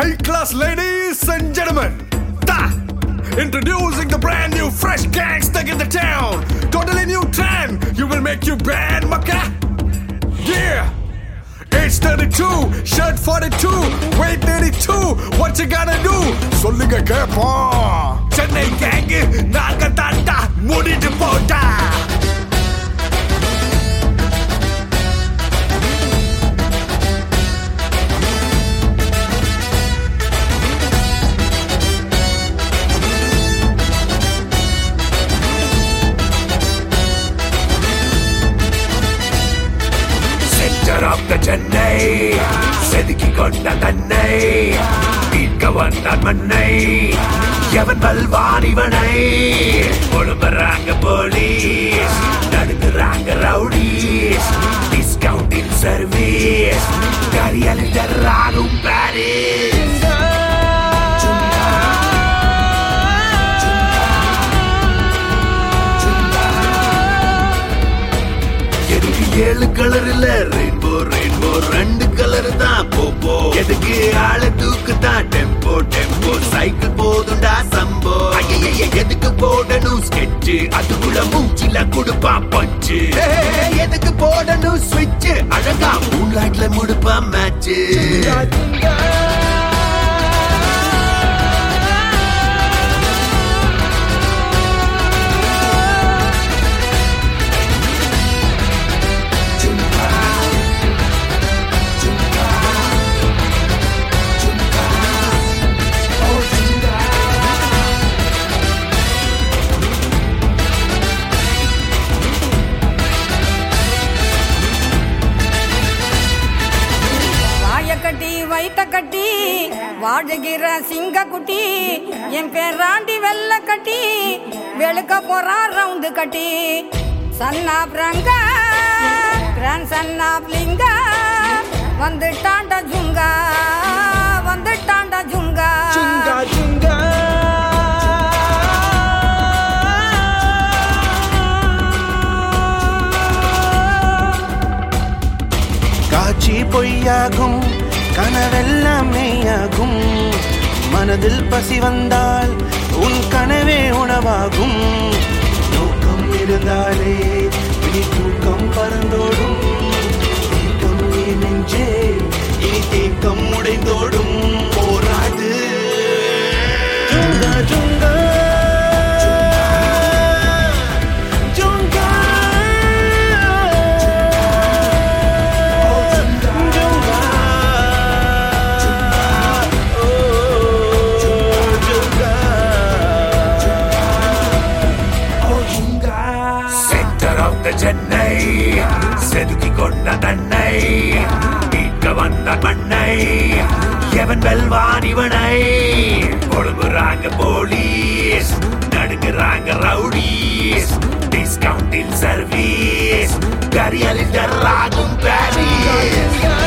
High class ladies and gentlemen, ta! Introducing the brand new fresh gangster in the town. Totally new trend. You will make you bad, maka. Yeah. Age 32, shirt 42, weight 82. What you gotta do? சொல்லுங்க கேப்போம் Chennai gang நாங்க தாண்டா முடிட்டு போட்டா centre of the Chennai செதுக்கி கொண்ட தன்னை மீட்க வந்தான் மண்ணை எவன் பல்வான் இவனை ஒழும்புறாங்க போலீஸ் நடுங்குறாங்க ரவுடிஸ் டிஸ்கவுண்டில் சர்வீஸ் கரியலில் ஆகும் பாரிஸ் எதுக்கு ஏழு கலர் இல்ல ரெயின்போ ரெயின்போ ரெண்டு கலர் தான் போ போ எதுக்கு ஆள தூக்கு தான் டெம்போ டெம்போ சைக்கிள் போதுண்டா சம்போ ஐயைய எதுக்கு போடணும் ஸ்கெட்ச் அதுக்குள்ள மூச்சில கொடுப்பான் பஞ்சு எதுக்கு போடணும் ஸ்விட்ச் அழகா மூன்லைட்ல முடுப்பான் மேட்ச் வாய கட்டி வைத்த கட்டி வாழுகிற சிங்க குட்டி என் பேராண்டி வெள்ள கட்டி வெளுக்க போறான் ரவுண்டு கட்டி சன்னா பிரங்க கிராண்ட் சன்னா பிளிங்க வந்துட்டாண்டா ஜுங்கா வந்துட்டாண்டா ஜுங்கா காட்சி பொய்யாகும் கனவெல்லாம் மெய்யாகும் மனதில் பசி வந்தால் உன் கனவே உணவாகும் நோக்கம் இருந்தாலே இனி தூக்கம் பறந்தோடும் தேக்கம் நீ நெஞ்சே இனி தேக்கம் உடைந்தோடும் போராடு Junga Junga Junga centre of the Chennai செதுக்கி கொண்ட தன்னை மீட்க வந்த மண்ணை எவன் வெல்வான் இவனை கொழும்புறாங்க போலீஸ் நடுங்குறாங்க ரவுடிஸ் டிஸ்கவுண்டில் சர்வீஸ் கரியலில் ஆகும் பாரிஸ்